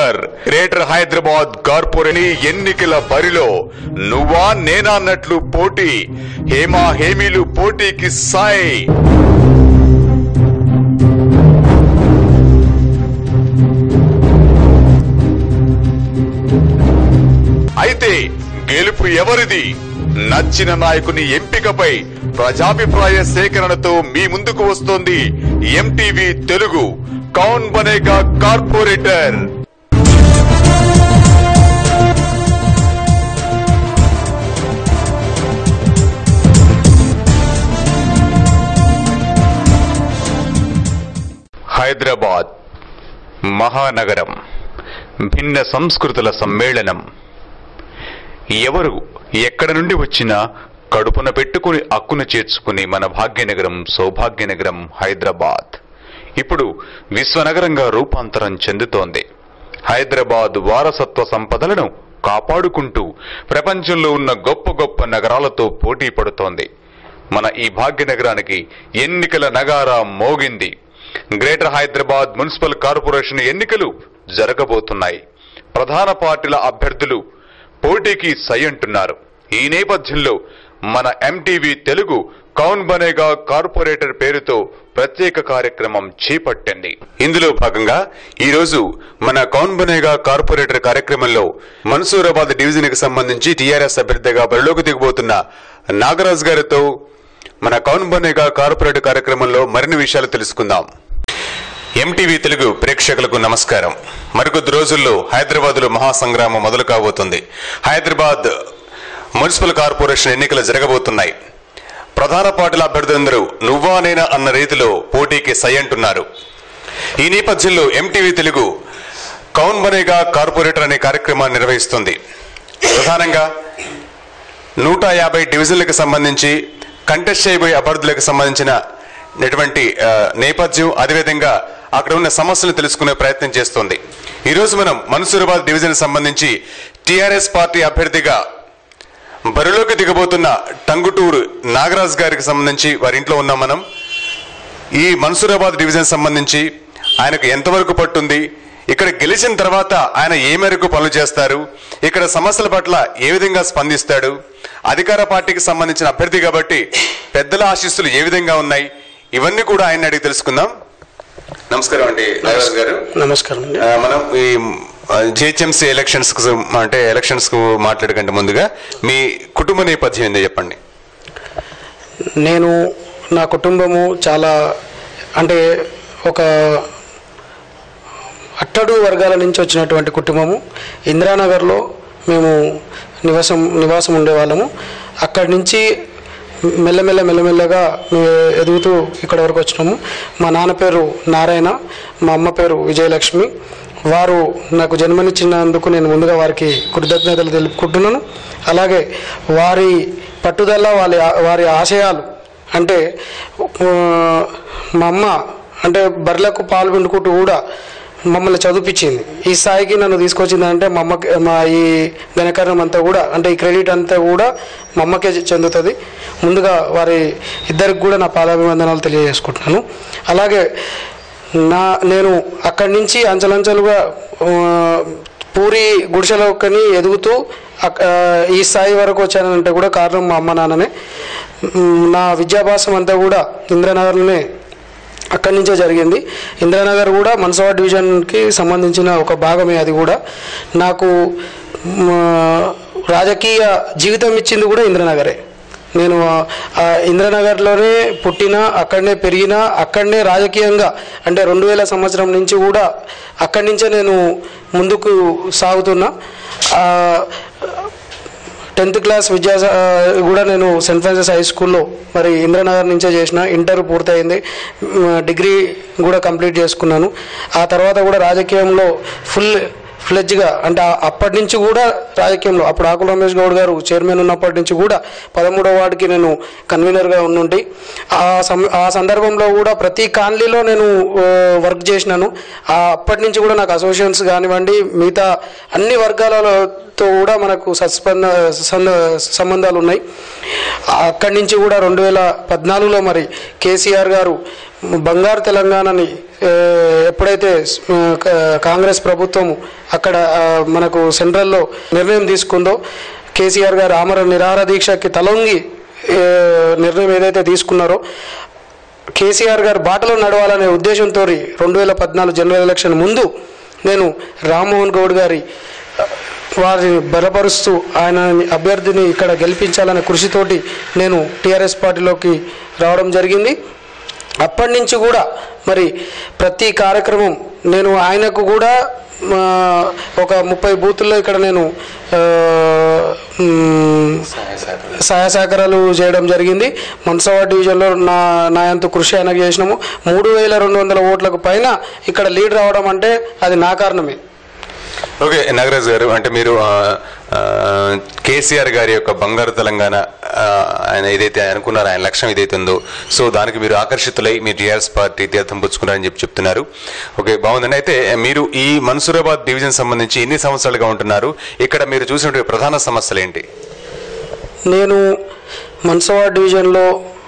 Corporator greater Hyderabad corporate ఎన్నికల బరిలో నువ్వా నేనా అన్నట్లు పోటీ హేమా హేమీలు పోటీకి సాయి అయితే గెలుపు ఎవరిది నచ్చిన నాయకుని ఎంపికపై ప్రజాభిప్రాయ సేకరణతో మీ ముందుకు వస్తోంది ఎంటీవీ తెలుగు కౌన్ బనేగా కార్పొరేటర్ హైదరాబాద్ మహానగరం భిన్న సంస్కృతుల సమ్మేళనం ఎవరు ఎక్కడ నుండి వచ్చినా కడుపున పెట్టుకుని అక్కున చేర్చుకుని మన భాగ్యనగరం సౌభాగ్యనగరం హైదరాబాద్ ఇప్పుడు విశ్వనగరంగా రూపాంతరం చెందుతోంది హైదరాబాద్ వారసత్వ సంపదలను కాపాడుకుంటూ ప్రపంచంలో ఉన్న గొప్ప గొప్ప నగరాలతో పోటీ పడుతోంది మన ఈ భాగ్యనగరానికి ఎన్నికల నగారా మోగింది గ్రేటర్ హైదరాబాద్ మున్సిపల్ కార్పొరేషన్ ఎన్నికలు జరగబోతున్నాయి ప్రధాన పార్టీల అభ్యర్థులు పోటీకి సై అంటున్నారు ఈ నేపథ్యంలో మన ఎంటీవీ తెలుగు కౌన్ బనేగా కార్పొరేటర్ పేరుతో ప్రత్యేక కార్యక్రమం చేపట్టింది ఇందులో భాగంగా ఈ రోజు మన కౌన్ బనేగా కార్పొరేటర్ కార్యక్రమంలో మన్సూరాబాద్ డివిజన్ కి సంబంధించి టీఆర్ఎస్ అభ్యర్థిగా బరిలోకి దిగబోతున్న నాగరాజ్ గారితో మన కౌన్ బనేగా కార్పొరేటర్ కార్యక్రమంలో మరిన్ని విషయాలు తెలుసుకుందాం ఎంటీవీ తెలుగు ప్రేక్షకులకు నమస్కారం మరికొద్ది రోజుల్లో హైదరాబాద్ లో మహాసంగ్రామం మొదలు కాబోతుంది హైదరాబాద్ మున్సిపల్ కార్పొరేషన్ ఎన్నికలు జరగబోతున్నాయి ప్రధాన పార్టీల అభ్యర్థులందరూ నువ్వా నేనా అన్న రీతిలో పోటీకి సై అంటున్నారు ఈ నేపథ్యంలో ఎంటీవీ తెలుగు కౌన్ బనేగా కార్పొరేటర్ అనే కార్యక్రమాన్ని నిర్వహిస్తుంది ప్రధానంగా నూట యాభై డివిజన్లకు సంబంధించి కంటెస్ట్ చేయబోయే అభ్యర్థులకు సంబంధించిన నటువంటి ఆ, నేపథ్యం అదేవిధంగా అక్కడ ఉన్న సమస్యలను తెలుసుకునే ప్రయత్నం చేస్తోంది ఈరోజు మనం మన్సూరాబాద్ డివిజన్ సంబంధించి టిఆర్ఎస్ పార్టీ అభ్యర్థిగా బరిలోకి దిగబోతున్న టంగుటూరు నాగరాజ్ గారికి సంబంధించి వారి ఇంట్లో ఉన్నాం మనం ఈ మన్సూరాబాద్ డివిజన్ సంబంధించి ఆయనకు ఎంతవరకు పట్టుంది ఇక్కడ గెలిచిన తర్వాత ఆయన ఏ మేరకు పనులు చేస్తారు ఇక్కడ సమస్యల పట్ల ఏ విధంగా స్పందిస్తాడు అధికార పార్టీకి సంబంధించిన అభ్యర్థి కాబట్టి పెద్దల ఆశీస్సులు ఏ విధంగా ఉన్నాయి ఇవన్నీ కూడా ఆయన అడిగి తెలుసుకుందాం నమస్కారం అండి నాగరాజ్ గారు నమస్కారం అండి ఆ, మనం ఈ జిహెచ్ఎంసీ ఎలక్షన్స్ కు సం- అంటే ఎలక్షన్స్ కు మాట్లాడకంటే ముందుగా మీ కుటుంబ నేపథ్యం ఏందో చెప్పండి నేను నా కుటుంబము చాలా అంటే ఒక అట్టడు వర్గాల నుంచి వచ్చినటువంటి కుటుంబము ఇందిరానగర్లో మేము నివాసం నివాసం ఉండేవాళ్ళము అక్కడి నుంచి మెల్లమెల్ల మెల్లమెల్లగా మేము ఎదుగుతూ ఇక్కడ వరకు వచ్చినాము మా నాన్న పేరు నారాయణ మా అమ్మ పేరు విజయలక్ష్మి వారు నాకు జన్మనిచ్చినందుకు నేను ముందుగా వారికి కృతజ్ఞతలు తెలుపుకుంటున్నాను అలాగే వారి పట్టుదల వాళ్ళ వారి ఆశయాలు అంటే ఆ, మా అమ్మ అంటే బర్రెలకు పాలు పిండుకుంటూ కూడా మమ్మల్ని చదివిపించింది ఈ స్థాయికి నన్ను తీసుకొచ్చింది అంటే మా అమ్మకి మా ఈ ఘనకారణం అంతా కూడా అంటే ఈ క్రెడిట్ అంతా కూడా మా అమ్మకే చెందుతుంది ముందుగా వారి ఇద్దరికి కూడా నా పాదాభివందనాలు తెలియజేసుకుంటున్నాను అలాగే నా నేను అక్కడి నుంచి అంచెలంచెలుగా ఆ, పూరి గుడిసెలోకని ఎదుగుతూ అక్- ఆ, ఈ స్థాయి వరకు వచ్చానంటే కూడా కారణం మా అమ్మ నాన్ననే మ్, నా విద్యాభ్యాసం అంతా కూడా ఇంద్రనగర్లోనే అక్కడి నుంచే జరిగింది ఇంద్రనగర్ కూడా మన్సవా డివిజన్కి సంబంధించిన ఒక భాగమే అది కూడా నాకు మ్, రాజకీయ జీవితం ఇచ్చింది కూడా ఇంద్రనగరే నేను ఆ- ఆ ఇంద్రనగర్లోనే పుట్టిన అక్కడనే పెరిగిన అక్కడనే రాజకీయంగా అంటే రెండు వేల సంవత్సరం నుంచి కూడా అక్కడి నుంచే నేను ముందుకు సాగుతున్నా ఆ, టెన్త్ క్లాస్ విద్యా ఆ, కూడా నేను సెయింట్ ఫ్రాన్సిస్ హై స్కూల్లో మరి ఇంద్రనగర్ నుంచే చేసిన ఇంటర్ పూర్తయింది మ్, డిగ్రీ కూడా కంప్లీట్ చేసుకున్నాను ఆ తర్వాత కూడా రాజకీయంలో ఫుల్ ఫ్లెడ్జ్గా అంటే ఆ- అప్పటి నుంచి కూడా రాజకీయంలో అప్పుడు ఆకుల రమేష్ గౌడ్ గారు చైర్మన్ ఉన్నప్పటి నుంచి కూడా పదమూడవ వార్డుకి నేను కన్వీనర్గా ఉండుంటి ఆ సం ఆ సందర్భంలో కూడా ప్రతి కాలనీలో నేను ఆ, వర్క్ చేసినాను ఆ అప్పటి నుంచి కూడా నాకు అసోసియేషన్స్ కానివ్వండి మిగతా అన్ని వర్గాలతో కూడా మనకు సత్స్పంద సంద- సంబంధాలు ఉన్నాయి అక్కడి నుంచి కూడా రెండు వేల పద్నాలుగులో మరి కేసీఆర్ గారు బంగారు తెలంగాణని ఏ, ఎప్పుడైతే ఆ, క- కాంగ్రెస్ ప్రభుత్వం అక్కడ ఆ, మనకు సెంట్రల్లో నిర్ణయం తీసుకుందో కేసీఆర్ గారు ఆమర నిరాహార దీక్షకి తలొంగి ఏ, నిర్ణయం ఏదైతే తీసుకున్నారో కేసీఆర్ గారు బాటలో నడవాలనే ఉద్దేశంతో రెండు వేల పద్నాలుగు జనరల్ ఎలక్షన్ ముందు నేను రామ్మోహన్ గౌడ్ గారి ఆ, వారిని బలపరుస్తూ ఆయన అభ్యర్థిని ఇక్కడ గెలిపించాలనే కృషితోటి నేను టీఆర్ఎస్ పార్టీలోకి రావడం జరిగింది అప్పటి నుంచి కూడా మరి ప్రతి కార్యక్రమం నేను ఆయనకు కూడా ఆ, ఒక ముప్పై బూతుల్లో ఇక్కడ నేను ఆ, మ్, సహాయ సహకారాలు చేయడం జరిగింది మన్సవా డివిజన్లో నా నా అంత కృషి ఆయనకు చేసినాము మూడు వేల రెండు వందల ఓట్లకు పైన ఇక్కడ లీడ్ రావడం అంటే అది నా కారణమే ఓకే నాగరాజ్ గారు అంటే మీరు ఆ, ఆ, కేసీఆర్ గారి యొక్క బంగారు తెలంగాణ ఆ, ఆయన ఏదైతే అనుకున్నారో ఆయన లక్ష్యం ఏదైతే ఉందో సో దానికి మీరు ఆకర్షితులై మీరు టీఆర్ఎస్ పార్టీ తీర్థం పుచ్చుకున్నారని చెప్పి చెప్తున్నారు ఓకే బాగుందండి అయితే మీరు ఈ మన్సూరాబాద్ డివిజన్ సంబంధించి ఎన్ని సంవత్సరాలుగా ఉంటున్నారు ఇక్కడ మీరు చూసినటువంటి ప్రధాన సమస్యలు ఏంటి నేను మన్సవా డివిజన్లో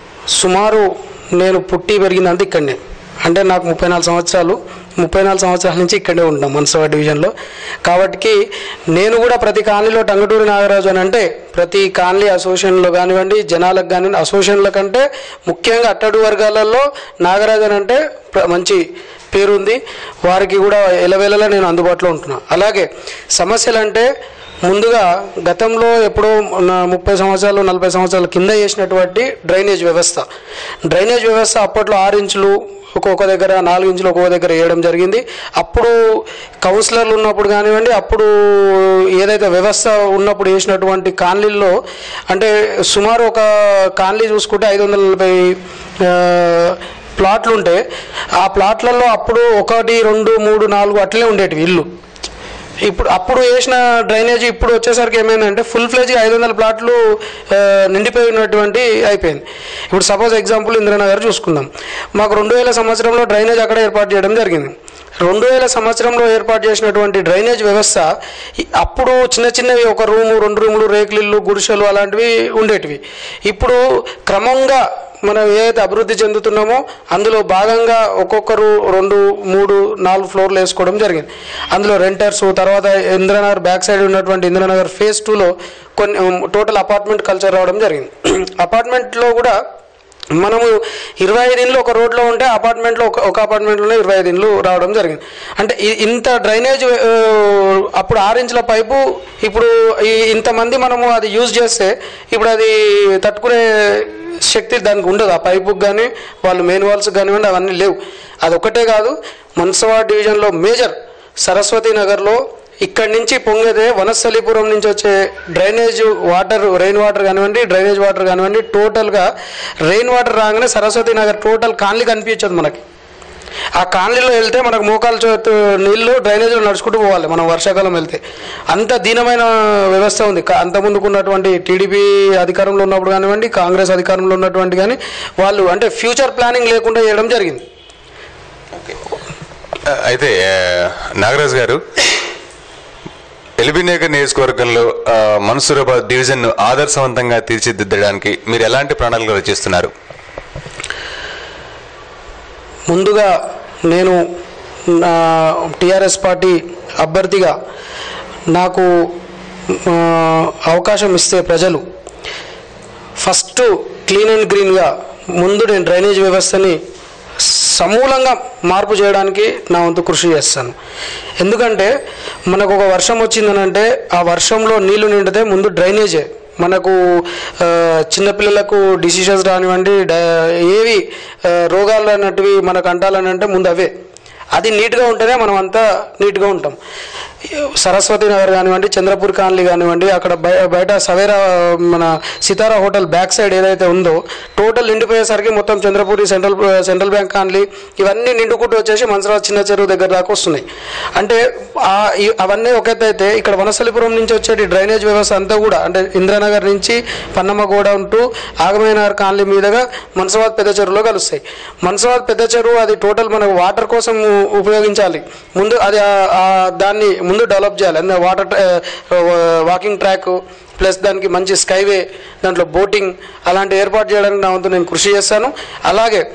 సుమారు నేను పుట్టి పెరిగిందంతా ఇక్కడనే అంటే నాకు ముప్పై నాలుగు సంవత్సరాలు ముప్పై నాలుగు సంవత్సరాల నుంచి ఇక్కడే ఉంటాం మన్సవా డివిజన్లో కాబట్టి నేను కూడా ప్రతి కాలనీలో టంగటూరి నాగరాజు అని అంటే ప్రతి కాలనీ అసోసియేషన్లో కానివ్వండి జనాలకు కానివ్వండి అసోసియేషన్ల కంటే ముఖ్యంగా అట్టడు వర్గాలలో నాగరాజు అని అంటే ప్ర- మంచి పేరుంది వారికి కూడా ఎలవేళలా నేను అందుబాటులో ఉంటున్నా అలాగే సమస్యలు అంటే ముందుగా గతంలో ఎప్పుడో నా- ముప్పై సంవత్సరాలు నలభై సంవత్సరాల కింద చేసినటువంటి డ్రైనేజ్ వ్యవస్థ డ్రైనేజ్ వ్యవస్థ అప్పట్లో ఆరు ఇంచులు ఒక్కొక్క దగ్గర నాలుగు ఇంచులు ఒక్కొక్క దగ్గర వేయడం జరిగింది అప్పుడు కౌన్సిలర్లు ఉన్నప్పుడు కానివ్వండి అప్పుడు ఏదైతే వ్యవస్థ ఉన్నప్పుడు వేసినటువంటి కాలనీల్లో అంటే సుమారు ఒక కాలనీ చూసుకుంటే ఐదు వందల నలభై ఆ, ప్లాట్లు ఉంటే ఆ ప్లాట్లలో అప్పుడు ఒకటి రెండు మూడు నాలుగు అట్లే ఉండేటివి ఇల్లు ఇప్పుడు అప్పుడు వేసిన డ్రైనేజ్ ఇప్పుడు వచ్చేసరికి ఏమైందంటే ఫుల్ ఫ్లెజ్ ఐదు వందల ప్లాట్లు ఆ, నిండిపోయినటువంటి అయిపోయింది ఇప్పుడు సపోజ్ ఎగ్జాంపుల్ ఇంద్రనగర్ చూసుకుందాం మాకు రెండు వేల సంవత్సరంలో డ్రైనేజ్ అక్కడ ఏర్పాటు చేయడం జరిగింది రెండు వేల సంవత్సరంలో ఏర్పాటు చేసినటువంటి డ్రైనేజ్ వ్యవస్థ ఈ- అప్పుడు చిన్న చిన్నవి ఒక రూము రెండు రూములు రేకులిల్లు గుడిసెలు అలాంటివి ఉండేటివి ఇప్పుడు క్రమంగా మనం ఏదైతే అభివృద్ధి చెందుతున్నామో అందులో భాగంగా ఒక్కొక్కరు రెండు మూడు నాలుగు ఫ్లోర్లు వేసుకోవడం జరిగింది అందులో రెంటర్స్ తర్వాత ఇంద్రనగర్ బ్యాక్ సైడ్ ఉన్నటువంటి ఇంద్రనగర్ ఫేజ్ టూలో కొన్ని టోటల్ అపార్ట్మెంట్ కల్చర్ రావడం జరిగింది అపార్ట్మెంట్లో కూడా మనము ఇరవై ఐదు ఇండ్లు ఒక రోడ్లో ఉంటే అపార్ట్మెంట్లో ఒక ఒక అపార్ట్మెంట్లోనే ఇరవై ఐదు ఇండ్లు రావడం జరిగింది అంటే ఇ- ఇంత డ్రైనేజ్ ఆ, అప్పుడు ఆరు ఇంచుల పైపు ఇప్పుడు ఈ ఇంతమంది మనము అది యూజ్ చేస్తే ఇప్పుడు అది తట్టుకునే శక్తి దానికి ఉండదు ఆ పైపుకి కానీ వాళ్ళు మెయిన్ వాల్స్ కానివ్వండి అవన్నీ లేవు అది ఒకటే కాదు మన్సవా డివిజన్లో మేజర్ సరస్వతి నగర్లో ఇక్కడి నుంచి పొంగేదే వనస్థలిపురం నుంచి వచ్చే డ్రైనేజ్ వాటర్ రెయిన్ వాటర్ కానివ్వండి డ్రైనేజ్ వాటర్ కానివ్వండి టోటల్గా రెయిన్ వాటర్ రాగానే సరస్వతి నగర్ టోటల్ కాలనీ కనిపించదు మనకి ఆ కాలనీలో వెళ్తే మనకు మోకాలు చోటు నీళ్లు డ్రైనేజ్లో నడుచుకుంటూ పోవాలి మనం వర్షాకాలం వెళ్తే అంత దీనమైన వ్యవస్థ ఉంది కా- అంత ముందుకు ఉన్నటువంటి టీడీపీ అధికారంలో ఉన్నప్పుడు కానివ్వండి కాంగ్రెస్ అధికారంలో ఉన్నటువంటి కానీ వాళ్ళు అంటే ఫ్యూచర్ ప్లానింగ్ లేకుండా చేయడం జరిగింది ఆ, అయితే ఆ, నాగరాజ్ గారు ఎలిబినేగర్ నియోజకవర్గంలో ఆ, మన్సూరాబాద్ డివిజన్ ఆదర్శవంతంగా తీర్చిదిద్దడానికి మీరు ఎలాంటి ప్రణాళికలు రచిస్తున్నారు ముందుగా నేను నా టీఆర్ఎస్ పార్టీ అభ్యర్థిగా నాకు ఆ, అవకాశం ఇస్తే ప్రజలు ఫస్ట్ క్లీన్ అండ్ గ్రీన్గా ముందు నేను డ్రైనేజ్ వ్యవస్థని సమూలంగా మార్పు చేయడానికి నా వంతు కృషి చేస్తాను ఎందుకంటే మనకు ఒక వర్షం వచ్చిందనంటే ఆ వర్షంలో నీళ్లు నిండితే ముందు డ్రైనేజే మనకు ఆ, చిన్నపిల్లలకు డిసీజెస్ రానివ్వండి డ- ఏవి ఆ, రోగాలు అన్నట్టువి మనకు అంటాలని అంటే ముందు అవే అది నీట్గా ఉంటేనే మనం అంతా నీట్గా ఉంటాం సరస్వతి నగర్ కానివ్వండి చంద్రపూర్ కాలనీ కానివ్వండి అక్కడ బయ- బయట సవేరా మన సితారా హోటల్ బ్యాక్ సైడ్ ఏదైతే ఉందో టోటల్ నిండిపోయేసరికి మొత్తం Chandrapuri central central bank colony ఇవన్నీ నిండుకుంటూ వచ్చేసి మన్సరాజ్ చిన్న చెరువు దగ్గర దాకా వస్తున్నాయి అంటే ఆ ఈ- అవన్నీ ఒక ఎత్తు అయితే ఇక్కడ వనస్థలిపురం నుంచి వచ్చే డ్రైనేజ్ వ్యవస్థ అంతా కూడా అంటే ఇంద్రనగర్ నుంచి పన్నమ్మగూడ ఉంటూ ఆగమేనగర్ కాలనీ మీదుగా మన్సవాద్ పెద్ద చెరువులో కలుస్తాయి మన్సవాద్ పెద్ద చెరువు అది టోటల్ మనకు వాటర్ కోసం ఉపయోగించాలి ముందు అది ఆ- ఆ దాన్ని ముందు డెవలప్ చేయాలి అందులో వాటర్ వాకింగ్ ట్రాక్ ప్లస్ దానికి మంచి స్కైవే దాంట్లో బోటింగ్ అలాంటి ఏర్పాటు చేయడానికి నా వంతు నేను కృషి చేస్తాను అలాగే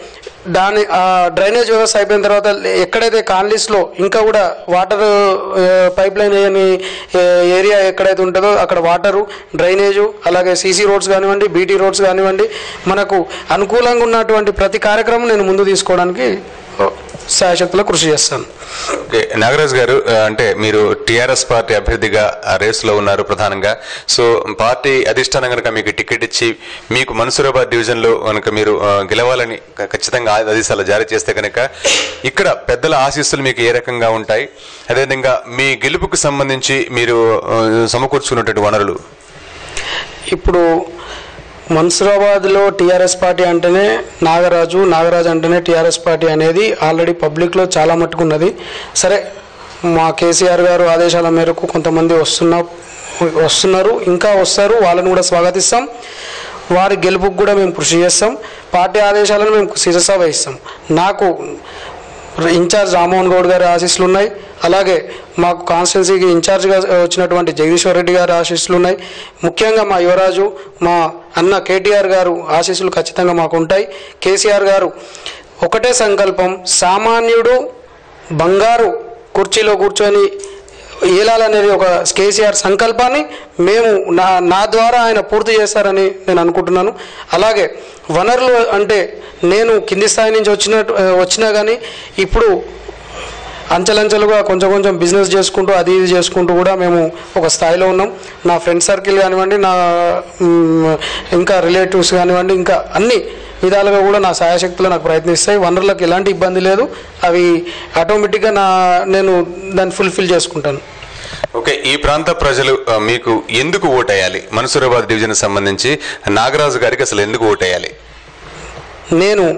దాని ఆ డ్రైనేజ్ వ్యవస్థ అయిపోయిన తర్వాత ఎక్కడైతే కాలనీస్లో ఇంకా కూడా వాటర్ పైప్ లైన్ వేయని ఏ, ఏరియా ఎక్కడైతే ఉంటుందో అక్కడ వాటరు డ్రైనేజు అలాగే సీసీ రోడ్స్ కానివ్వండి బీటీ రోడ్స్ కానివ్వండి మనకు అనుకూలంగా ఉన్నటువంటి ప్రతి కార్యక్రమం నేను ముందు తీసుకోవడానికి శాయశక్తిలో కృషి చేస్తాను ఓకే నాగరాజ్ గారు ఆ, అంటే మీరు టిఆర్ఎస్ పార్టీ అభ్యర్థిగా ఆ రేసులో ఉన్నారు ప్రధానంగా సో పార్టీ అధిష్టానం కనుక మీకు టికెట్ ఇచ్చి మీకు మన్సూరాబాద్ డివిజన్ లో కనుక మీరు ఆ, గెలవాలని క- ఖచ్చితంగా ఆదేశాలు జారీ చేస్తే కనుక ఇక్కడ పెద్దల ఆశీస్సులు మీకు ఏ రకంగా ఉంటాయి అదేవిధంగా మీ గెలుపుకు సంబంధించి మీరు ఆ, సమకూర్చుకున్నటువంటి వనరులు ఇప్పుడు మన్సూరాబాద్లో టీఆర్ఎస్ పార్టీ అంటేనే నాగరాజు నాగరాజు అంటేనే టీఆర్ఎస్ పార్టీ అనేది ఆల్రెడీ పబ్లిక్లో చాలా మట్టుకున్నది సరే మా కేసీఆర్ గారు ఆదేశాల మేరకు కొంతమంది వస్తున్నా వస్తున్నారు ఇంకా వస్తారు వాళ్ళని కూడా స్వాగతిస్తాం వారి గెలుపుకు కూడా మేము కృషి చేస్తాం పార్టీ ఆదేశాలను మేము శిరస వహిస్తాం నాకు ఇన్ఛార్జ్ రామ్మోహన్ గౌడ్ గారి ఆశీస్సులు ఉన్నాయి అలాగే మాకు కాన్స్టిట్యున్సీకి ఇన్ఛార్జ్గా వచ్చినటువంటి జగదీశ్వర్ రెడ్డి గారి ఆశీస్సులు ఉన్నాయి ముఖ్యంగా మా యువరాజు మా అన్న కేటీఆర్ గారు ఆశీస్సులు ఖచ్చితంగా మాకు ఉంటాయి కేసీఆర్ గారు ఒకటే సంకల్పం సామాన్యుడు బంగారు కుర్చీలో కూర్చొని ఏలాలనేది ఒక కేసీఆర్ సంకల్పాన్ని మేము నా నా ద్వారా ఆయన పూర్తి చేస్తారని నేను అనుకుంటున్నాను అలాగే వనరులు అంటే నేను కింది స్థాయి నుంచి వచ్చినట్టు వచ్చినా కానీ ఇప్పుడు అంచెలంచెలుగా కొంచెం కొంచెం బిజినెస్ చేసుకుంటూ అది ఇది చేసుకుంటూ కూడా మేము ఒక స్థాయిలో ఉన్నాం నా ఫ్రెండ్ సర్కిల్ కానివ్వండి నా మ్, ఇంకా రిలేటివ్స్ కానివ్వండి ఇంకా అన్ని విధాలుగా కూడా నా సాయశక్తులు నాకు ప్రయత్నిస్తాయి వనరులకు ఎలాంటి ఇబ్బంది లేదు అవి ఆటోమేటిక్గా నా నేను దాన్ని ఫుల్ఫిల్ చేసుకుంటాను ఓకే ఈ ప్రాంత ప్రజలు ఆ, మీకు ఎందుకు ఓటేయాలి మన్సూరాబాద్ డివిజన్ సంబంధించి నాగరాజు గారికి అసలు ఎందుకు ఓటేయాలి నేను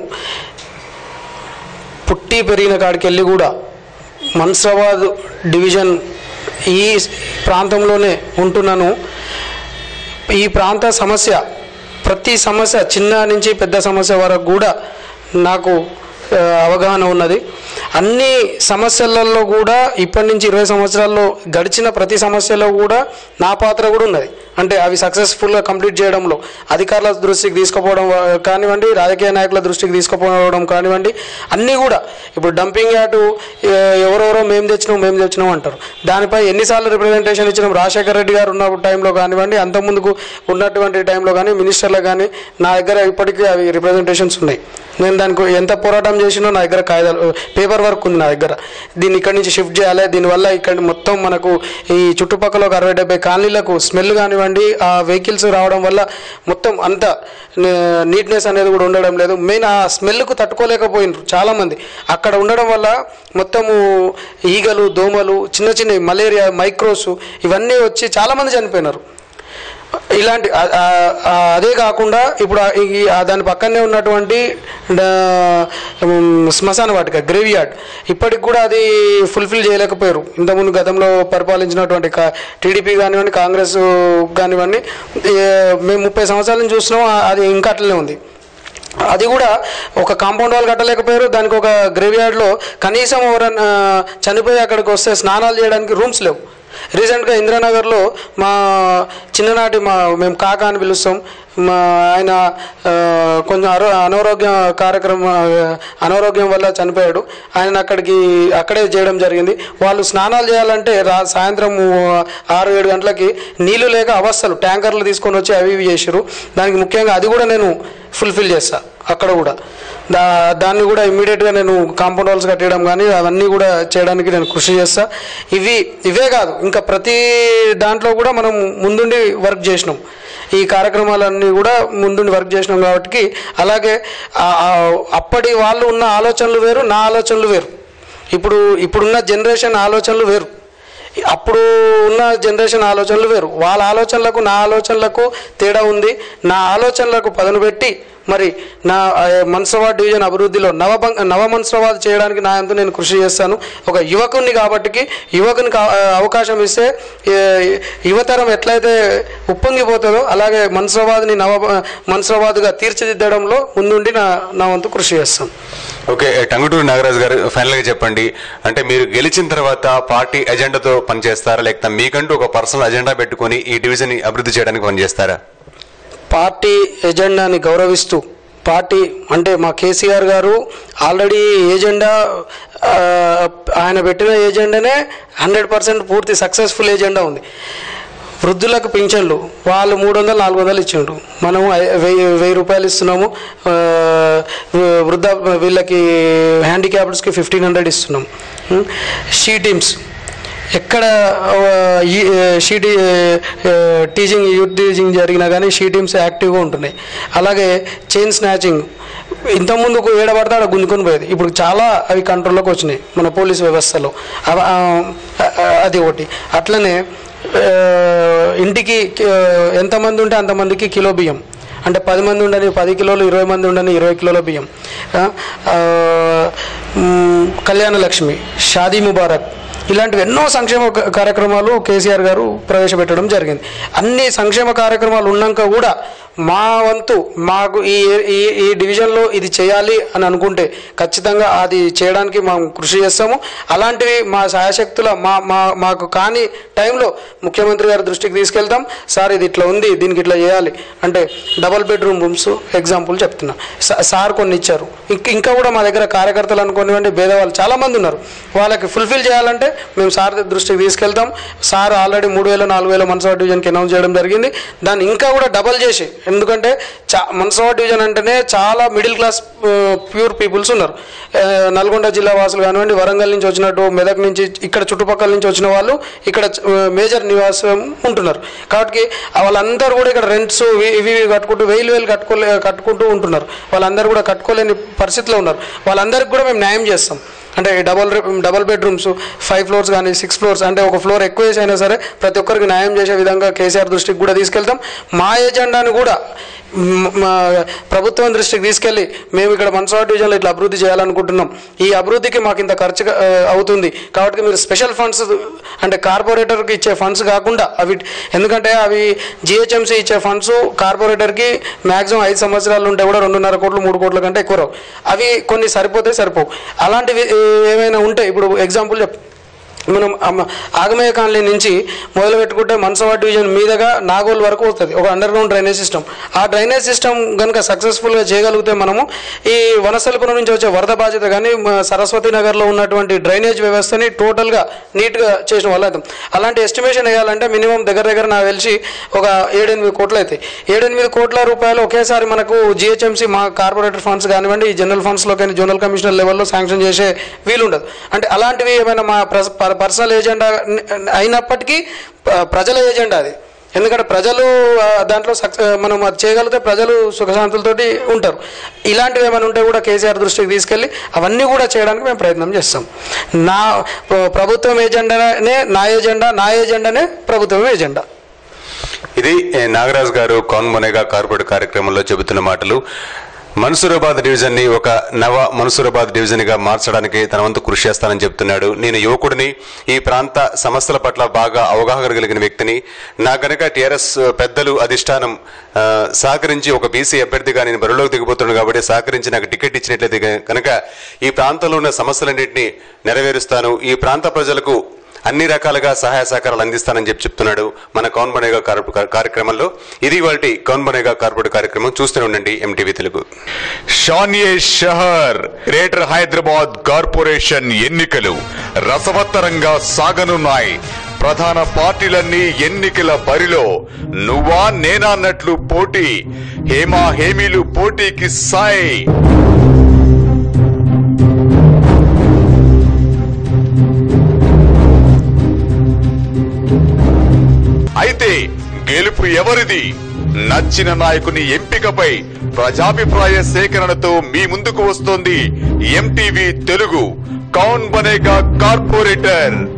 పుట్టి పెరిగిన కాడికి వెళ్ళి కూడా మన్సాబాద్ డివిజన్ ఈ ప్రాంతంలోనే ఉంటున్నాను ఈ ప్రాంత సమస్య ప్రతి సమస్య చిన్న నుంచి పెద్ద సమస్య వరకు కూడా నాకు ఆ, అవగాహన ఉన్నది అన్ని సమస్యలలో కూడా ఇప్పటి నుంచి ఇరవై సంవత్సరాల్లో గడిచిన ప్రతి సమస్యలో కూడా నా పాత్ర కూడా ఉన్నది అంటే అవి సక్సెస్ఫుల్గా కంప్లీట్ చేయడంలో అధికారుల దృష్టికి తీసుకుపోవడం ఆ, కానివ్వండి రాజకీయ నాయకుల దృష్టికి తీసుకుపోవడం కానివ్వండి అన్నీ కూడా ఇప్పుడు డంపింగ్ యార్డు ఏ, ఎవరెవరో మేము తెచ్చినాం మేము తెచ్చినాం అంటారు దానిపై ఎన్నిసార్లు రిప్రజెంటేషన్ ఇచ్చినాం రాజశేఖర రెడ్డి గారు ఉన్న టైంలో కానివ్వండి అంతకుముందుకు ఉన్నటువంటి టైంలో కానీ మినిస్టర్లకు కానీ నా దగ్గర ఇప్పటికీ అవి రిప్రజెంటేషన్స్ ఉన్నాయి నేను దానికి ఎంత పోరాటం చేసినో నా దగ్గర కాగితాలు పేపర్ వర్క్ ఉంది నా దగ్గర దీన్ని ఇక్కడి నుంచి షిఫ్ట్ చేయాలి దీనివల్ల ఇక్కడ మొత్తం మనకు ఈ చుట్టుపక్కల ఒక అరవై డెబ్బై కాలనీలకు స్మెల్ కానివ్వండి ఆ వెహికల్స్ రావడం వల్ల మొత్తం అంత నీట్నెస్ అనేది కూడా ఉండడం లేదు మెయిన్ ఆ స్మెల్కు తట్టుకోలేకపోయినారు చాలామంది అక్కడ ఉండడం వల్ల మొత్తము ఈగలు దోమలు చిన్న చిన్న మలేరియా మైక్రోస్ ఇవన్నీ వచ్చి చాలామంది చనిపోయినారు ఇలాంటి ఆ- ఆ- ఆ అదే కాకుండా ఇప్పుడు ఆ- ఈ ఆ దాని పక్కనే ఉన్నటువంటి డా- ఉమ్, శ్మశాన వాటిక గ్రేవ్ యార్డ్ ఇప్పటికి కూడా అది ఫుల్ఫిల్ చేయలేకపోయారు ఇంతకుముందు గతంలో పరిపాలించినటువంటి కా- టీడీపీ కానివ్వండి కాంగ్రెస్ కానివ్వండి ఏ- మేము ముప్పై సంవత్సరాల నుంచి చూస్తున్నాం ఆ- అది ఇంకా అట్లనే ఉంది అది కూడా ఒక కాంపౌండ్ వాల్ కట్టలేకపోయారు దానికి ఒక గ్రేవ్ యార్డ్లో కనీసం ఎవరన్నా చనిపోయి అక్కడికి వస్తే స్నానాలు చేయడానికి రూమ్స్ లేవు రీసెంట్గా ఇందిరానగర్లో మా చిన్ననాటి మా మేము కాకా అని పిలుస్తాం మా ఆయన ఆ, కొంచెం అరో అనారోగ్య కార్యక్రమం ఆ, అనారోగ్యం వల్ల చనిపోయాడు ఆయన అక్కడికి అక్కడే చేయడం జరిగింది వాళ్ళు స్నానాలు చేయాలంటే రా సాయంత్రం ఆరు ఏడు గంటలకి నీళ్లు లేక అవస్థలు ట్యాంకర్లు తీసుకొని వచ్చి అవి ఇవి చేసారు దానికి ముఖ్యంగా అది కూడా నేను ఫుల్ఫిల్ చేస్తా అక్కడ కూడా దా దాన్ని కూడా ఇమ్మీడియట్గా నేను కాంపౌండ్ వాల్స్ కట్టడం కానీ అవన్నీ కూడా చేయడానికి నేను కృషి చేస్తా ఇవి ఇవే కాదు ఇంకా ప్రతి దాంట్లో కూడా మనం ముందుండి వర్క్ చేసినాం ఈ కార్యక్రమాలన్నీ కూడా ముందుండి వర్క్ చేసినాం కాబట్టి అలాగే ఆ- ఆ అప్పటి వాళ్ళు ఉన్న ఆలోచనలు వేరు నా ఆలోచనలు వేరు ఇప్పుడు ఇప్పుడున్న జనరేషన్ ఆలోచనలు వేరు అప్పుడు ఉన్న జనరేషన్ ఆలోచనలు వేరు వాళ్ళ ఆలోచనలకు నా ఆలోచనలకు తేడా ఉంది నా ఆలోచనలకు పదును పెట్టి మరి నా ఆ, మన్సవాడ్ డివిజన్ అభివృద్ధిలో నవ నవ మన్సవాద్ చేయడానికి నా అంతా నేను కృషి చేస్తాను ఒక యువకుని కాబట్టికి యువకునికి ఆ, అవకాశం ఇస్తే ఏ, యువతరం ఎట్లయితే ఉప్పొంగిపోతుందో అలాగే మన్సవాద్ని నవ మన్సవాద్గా తీర్చిదిద్దడంలో ముందుండి నా నా వంతు కృషి చేస్తాను ఓకే టంగుటూరు నాగరాజు గారు ఫైనల్ గా చెప్పండి అంటే మీరు గెలిచిన తర్వాత పార్టీ ఎజెండాతో పనిచేస్తారా లేకపోతే మీకంటూ ఒక పర్సనల్ ఎజెండా పెట్టుకొని ఈ డివిజన్ ని అభివృద్ధి చేయడానికి పనిచేస్తారా పార్టీ ఎజెండాని గౌరవిస్తూ పార్టీ అంటే మా కేసీఆర్ గారు ఆల్రెడీ ఏజెండా ఆ, ఆయన పెట్టిన ఏజెండానే హండ్రెడ్ పర్సెంట్ పూర్తి సక్సెస్ఫుల్ ఏజెండా ఉంది వృద్ధులకు పింఛన్లు వాళ్ళు మూడు వందలు నాలుగు వందలు ఇచ్చిండ్రు మనము ఐ- వెయ్యి వెయ్యి రూపాయలు ఇస్తున్నాము ఆ, వృద్ధ వీళ్ళకి హ్యాండిక్యాప్డ్స్కి ఫిఫ్టీన్ హండ్రెడ్ ఇస్తున్నాం ఉం. షీ టీమ్స్ ఎక్కడ ఆ, ఈ షీ టీ ఆ, టీచింగ్ యూత్ టీచింగ్ జరిగినా కానీ షీ టీమ్స్ యాక్టివ్గా ఉంటున్నాయి అలాగే చైన్ స్నాచింగ్ ఇంతకుముందు ఏడబడితే ఆడ గుంజుకొని పోయేది ఇప్పుడు చాలా అవి కంట్రోల్లోకి వచ్చినాయి మన పోలీస్ వ్యవస్థలో అవ- ఆ, ఆ, అది ఒకటి అట్లనే ఆ, ఇంటికి ఆ, ఎంతమంది ఉంటే అంతమందికి కిలో బియ్యం అంటే పది మంది ఉండని పది కిలోలు ఇరవై మంది ఉండని ఇరవై కిలోల బియ్యం ఆ, ఆ, మ్, కళ్యాణ లక్ష్మి షాదీ ముబారక్ ఇలాంటివి ఎన్నో సంక్షేమ క- కార్యక్రమాలు కేసీఆర్ గారు ప్రవేశపెట్టడం జరిగింది అన్ని సంక్షేమ కార్యక్రమాలు ఉన్నాక కూడా మా వంతు మాకు ఈ ఈ ఈ డివిజన్లో ఇది చేయాలి అని అనుకుంటే ఖచ్చితంగా అది చేయడానికి మేము కృషి చేస్తాము అలాంటివి మా సాయశక్తుల మా మా మాకు కాని టైంలో ముఖ్యమంత్రి గారి దృష్టికి తీసుకెళ్తాం సార్ ఇది ఇట్లా ఉంది దీనికి ఇట్లా చేయాలి అంటే డబల్ బెడ్రూమ్ రూమ్స్ ఎగ్జాంపుల్ చెప్తున్నా సా- సార్ కొన్ని ఇచ్చారు ఇంక- ఇంకా కూడా మా దగ్గర కార్యకర్తలు అనుకోనివ్వండి భేదవాళ్ళు చాలామంది ఉన్నారు వాళ్ళకి ఫుల్ఫిల్ చేయాలంటే మేము సార్ దృష్టికి తీసుకెళ్తాం సార్ ఆల్రెడీ మూడు వేల నాలుగు వేల మన్సవా డివిజన్కి అనౌన్స్ చేయడం జరిగింది దాన్ని ఇంకా కూడా డబల్ చేసి ఎందుకంటే చా మన్సవా డివిజన్ అంటేనే చాలా మిడిల్ క్లాస్ ప్యూర్ పీపుల్స్ ఉన్నారు ఆ, నల్గొండ జిల్లా వాసులు కానివ్వండి వరంగల్ నుంచి వచ్చినట్టు మెదక్ నుంచి ఇక్కడ చుట్టుపక్కల నుంచి వచ్చిన వాళ్ళు ఇక్కడ ఆ, మేజర్ నివాసం ఉంటున్నారు కాబట్టి వాళ్ళందరూ కూడా ఇక్కడ రెంట్స్ ఇవి ఇవి కట్టుకుంటూ వేలు వేలు కట్టుకోలే కట్టుకుంటూ ఉంటున్నారు వాళ్ళందరూ కూడా కట్టుకోలేని పరిస్థితిలో ఉన్నారు వాళ్ళందరికీ కూడా మేము న్యాయం చేస్తాం అంటే double double bedrooms five floors కానీ సిక్స్ ఫ్లోర్స్ అంటే ఒక ఫ్లోర్ ఎక్కువ వేసి అయినా సరే ప్రతి ఒక్కరికి న్యాయం చేసే విధంగా కేసీఆర్ దృష్టికి కూడా తీసుకెళ్తాం మా ఏజెండాను కూడా మ్, మా ప్రభుత్వం దృష్టికి తీసుకెళ్ళి మేము ఇక్కడ మన్సవా డివిజన్లో ఇట్లా అభివృద్ధి చేయాలనుకుంటున్నాం ఈ అభివృద్ధికి మాకు ఇంత ఖర్చు క- ఆ, అవుతుంది కాబట్టి మీరు స్పెషల్ ఫండ్స్ అంటే కార్పొరేటర్కి ఇచ్చే ఫండ్స్ కాకుండా అవి ఎందుకంటే అవి జిహెచ్ఎంసీ ఇచ్చే ఫండ్స్ కార్పొరేటర్కి మ్యాక్సిమం ఐదు సంవత్సరాలు ఉంటే కూడా రెండున్నర కోట్లు మూడు కోట్ల కంటే ఎక్కువ రావు అవి కొన్ని సరిపోతే సరిపోవు అలాంటివి ఏ, ఏమైనా ఉంటే ఇప్పుడు ఎగ్జాంపుల్ చెప్ మనం అమ్మ- ఆగమయ్య కాలనీ నుంచి మొదలు పెట్టుకుంటే మన్సవా డివిజన్ మీదుగా నాగోల్ వరకు వస్తుంది ఒక అండర్ గ్రౌండ్ డ్రైనేజ్ సిస్టమ్ ఆ డ్రైనేజ్ సిస్టమ్ కనుక సక్సెస్ఫుల్గా చేయగలిగితే మనము ఈ వనసలపురం నుంచి వచ్చే వరద బాధ్యత కానీ మ- సరస్వతి నగర్లో ఉన్నటువంటి డ్రైనేజ్ వ్యవస్థని టోటల్గా నీట్గా చేసిన వాళ్ళు అవుతాం అలాంటి ఎస్టిమేషన్ వేయాలంటే మినిమం దగ్గర దగ్గర నాకు తెలిసి ఒక ఏడెనిమిది కోట్లు అవుతాయి ఏడెనిమిది కోట్ల రూపాయలు ఒకేసారి మనకు జిహెచ్ఎంసీ మా కార్పొరేటర్ ఫండ్స్ కానివ్వండి ఈ జనరల్ ఫండ్స్లో కానీ జోనల్ కమిషనర్ లెవెల్లో శాంక్షన్ చేసే వీలుండదు అంటే అలాంటివి ఏమైనా మా ప్రస- ప- పర్సనల్ ఏజెండా అయినప్పటికీ ప- ప్రజల ఏజెండా అది ఎందుకంటే ప్రజలు ఆ, దాంట్లో సక్సెస్ మనం అది చేయగలిగితే ప్రజలు సుఖశాంతులతోటి ఉంటారు ఇలాంటివి ఏమైనా ఉంటే కూడా కేసీఆర్ దృష్టికి తీసుకెళ్ళి అవన్నీ కూడా చేయడానికి మేము ప్రయత్నం చేస్తాం నా ప్ర- ప్రభుత్వం ఏజెండానే నా ఏజెండా నా ఏజెండానే ప్రభుత్వం ఏజెండా ఇది ఏ, నాగరాజు గారు కౌన్ మొనేగా కార్పొరేట్ కార్యక్రమంలో చెబుతున్న మాటలు మన్సూరాబాద్ డివిజన్ ని ఒక నవ మన్సూరాబాద్ డివిజన్ గా మార్చడానికి తన వంతు కృషి చేస్తానని చెప్తున్నాడు నేను యువకుడిని ఈ ప్రాంత సమస్యల పట్ల బాగా అవగాహన కలిగిన వ్యక్తిని నా గనక టీఆర్ఎస్ పెద్దలు అధిష్టానం ఆ, సహకరించి ఒక బీసీ అభ్యర్థిగా నేను బరిలోకి దిగిపోతున్నాను కాబట్టి సహకరించి నాకు టికెట్ ఇచ్చినట్లయితే కనుక ఈ ప్రాంతంలో ఉన్న సమస్యలన్నింటినీ నెరవేరుస్తాను ఈ ప్రాంత ప్రజలకు అన్ని రకాలుగా సహాయ సహకారాలు అందిస్తానని చెప్పి చెప్తున్నాడు మన కౌన్ బనేగా కార్పొరేట్ కార్యక్రమంలో ఇది వాటి కౌన్ బనేగా కార్పొరేట్ కార్యక్రమం చూస్తూనే ఉండండి ఎంటీవీ తెలుగు షానియే షహర్ గ్రేటర్ హైదరాబాద్ కార్పొరేషన్ ఎన్నికలు రసవత్తరంగా సాగనున్నాయి ప్రధాన పార్టీలన్నీ ఎన్నికల బరిలో నువ్వా నేనా అన్నట్లు పోటీ హేమా హేమీలు పోటీకి సాయి అయితే గెలుపు ఎవరిది నచ్చిన నాయకుని ఎంపికపై ప్రజాభిప్రాయ సేకరణతో మీ ముందుకు వస్తోంది ఎంటీవీ తెలుగు కౌన్ బనేగా కార్పొరేటర్